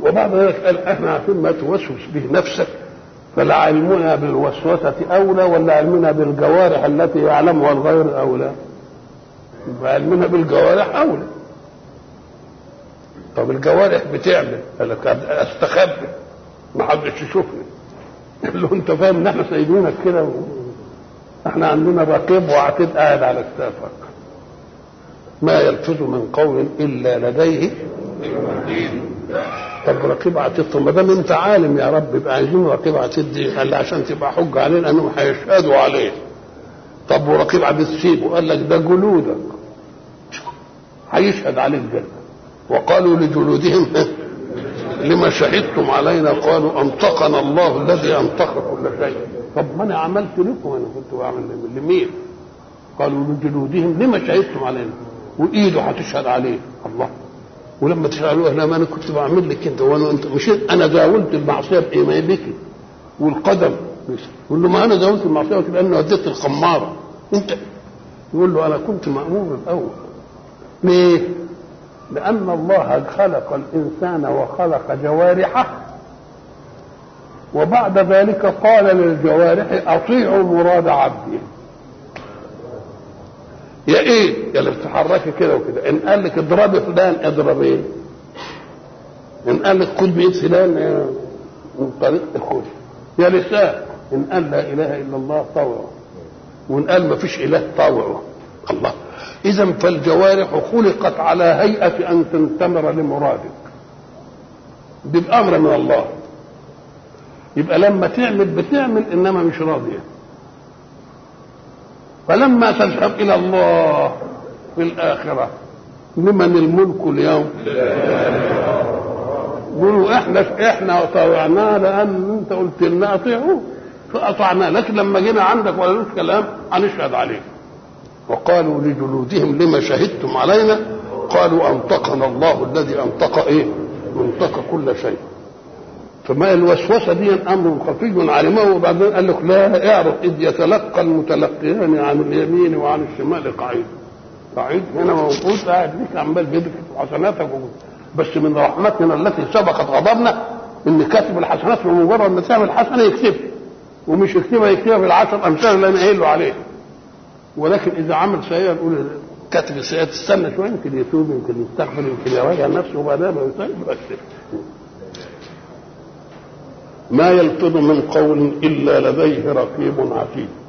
وبعد ذلك قال احنا عارفين ما توسوس به نفسك فلعلمنا بالوسوسة أولى ولا علمنا بالجوارح التي يعلمها الغير أولى؟ علمنا بالجوارح أولى. طب الجوارح بتعمل قال لك استخبي ما حدش يشوفني. قال له أنت فاهم إن احنا سايبينك كده و... احنا عندنا رقيب وعتيد قاعد على كتافك. ما يلفظ من قول إلا لديه طب رقيب عتيد طب ما دام انت عالم يا رب يبقى عايزين رقيب عتيد دي قال لي عشان تبقى حجه علينا انهم هيشهدوا عليه طب ورقيب عتيد سيبه قال لك ده جلودك هيشهد عليك جنة وقالوا لجلودهم لما شهدتم علينا قالوا انطقنا الله الذي انطق كل شيء طب ما انا عملت لكم انا كنت بعمل لمين قالوا لجلودهم لما شهدتم علينا وايده هتشهد عليه الله ولما تسالوه انا ما انا كنت بعمل لك انت وانا انت مش انا زاولت المعصيه بايه بك والقدم يقول له ما انا زاولت المعصيه لان وديت الخماره انت يقول له انا كنت مامور الاول ليه؟ لان الله خلق الانسان وخلق جوارحه وبعد ذلك قال للجوارح اطيعوا مراد عبدي يا ايه يا اللي بتتحركي كده وكده ان قال لك اضربي فلان اضربيه ان قال لك خد بايد فلان من طريق الخوف يا لسان ان قال لا اله الا الله طوعه وان قال ما فيش اله طوعه الله اذا فالجوارح خلقت على هيئه ان تنتمر لمرادك دي بامر من الله يبقى لما تعمل بتعمل انما مش راضيه فلما تذهب الى الله في الاخره لمن الملك اليوم قولوا احنا احنا طوعناه لان انت قلت لنا اطيعوه فاطعناه لكن لما جينا عندك ولا لوش كلام هنشهد عليه وقالوا لجلودهم لما شهدتم علينا قالوا انطقنا الله الذي انطق ايه انطق كل شيء فما الوسوسه دي امر خفي علمه وبعدين قال لك لا اعرف اذ يتلقى المتلقيان عن اليمين وعن الشمال قعيد قعيد هنا موجود قاعد ليك عمال بيدك حسناتك بس من رحمتنا التي سبقت غضبنا ان كاتب الحسنات بمجرد ما تعمل حسنه يكتبها ومش يكتبها يكتبها بالعشر امثال اللي انا قايل له عليه ولكن اذا عمل سيئه نقول كاتب السيئات استنى شويه يمكن يتوب يمكن يستغفر يمكن يراجع نفسه وبعدين ما يسيب بس ما يلفظ من قول الا لديه رقيب عتيد